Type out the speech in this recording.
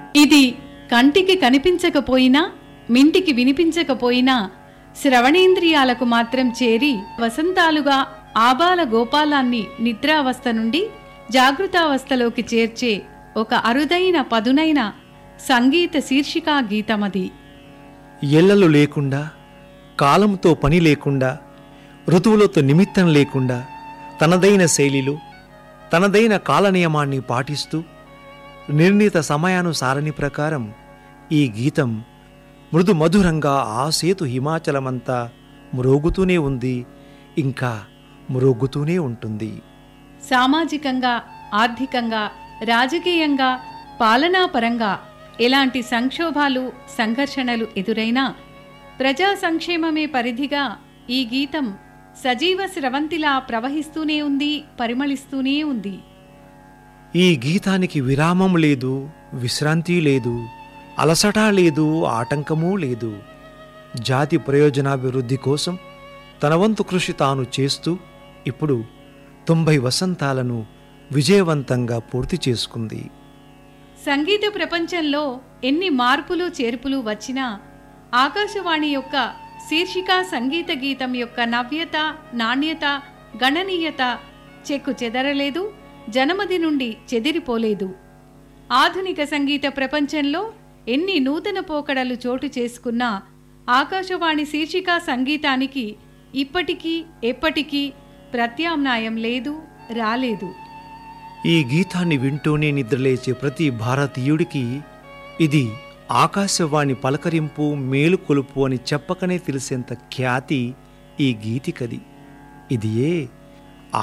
ఇది కంటికి కనిపించకపోయినా మింటికి వినిపించకపోయినా శ్రవణేంద్రియాలకు మాత్రం చేరి వసంతాలుగా ఆబాల గోపాలాన్ని నిద్రావస్థ నుండి జాగృతావస్థలోకి చేర్చే ఒక అరుదైన పదునైన సంగీత శీర్షికా గీతమది ఎల్లలు లేకుండా కాలంతో పని లేకుండా ఋతువులతో నిమిత్తం లేకుండా తనదైన శైలిలో తనదైన కాలనియమాన్ని పాటిస్తూ నిర్ణీత సమయానుసారణి ప్రకారం ఈ గీతం మృదు మధురంగా ఆ సేతు హిమాచలమంతా మ్రోగుతూనే ఉంది ఇంకా మ్రోగుతూనే ఉంటుంది సామాజికంగా ఆర్థికంగా రాజకీయంగా పాలనాపరంగా ఎలాంటి సంక్షోభాలు సంఘర్షణలు ఎదురైనా ప్రజా సంక్షేమమే పరిధిగా ఈ గీతం సజీవ స్రవంతిలా ప్రవహిస్తూనే ఉంది పరిమళిస్తూనే ఉంది ఈ గీతానికి విరామం లేదు విశ్రాంతి లేదు అలసట లేదు ఆటంకమూ లేదు జాతి ప్రయోజనాభివృద్ధి కోసం తన వంతు కృషి తాను చేస్తూ ఇప్పుడు తొంభై వసంతాలను విజయవంతంగా పూర్తి చేసుకుంది సంగీత ప్రపంచంలో ఎన్ని మార్పులు చేర్పులు వచ్చినా ఆకాశవాణి యొక్క శీర్షిక సంగీత గీతం యొక్క నవ్యత నాణ్యత గణనీయత చెక్కు చెదరలేదు జనమది నుండి చెదిరిపోలేదు ఆధునిక సంగీత ప్రపంచంలో ఎన్ని నూతన పోకడలు చోటు చేసుకున్నా ఆకాశవాణి శీర్షిక సంగీతానికి ఇప్పటికీ ఎప్పటికీ ప్రత్యామ్నాయం లేదు రాలేదు ఈ గీతాన్ని వింటూనే నిద్రలేచే ప్రతి భారతీయుడికి ఇది ఆకాశవాణి పలకరింపు మేలుకొలుపు అని చెప్పకనే తెలిసేంత ఖ్యాతి ఈ గీతికది ఇది ఏ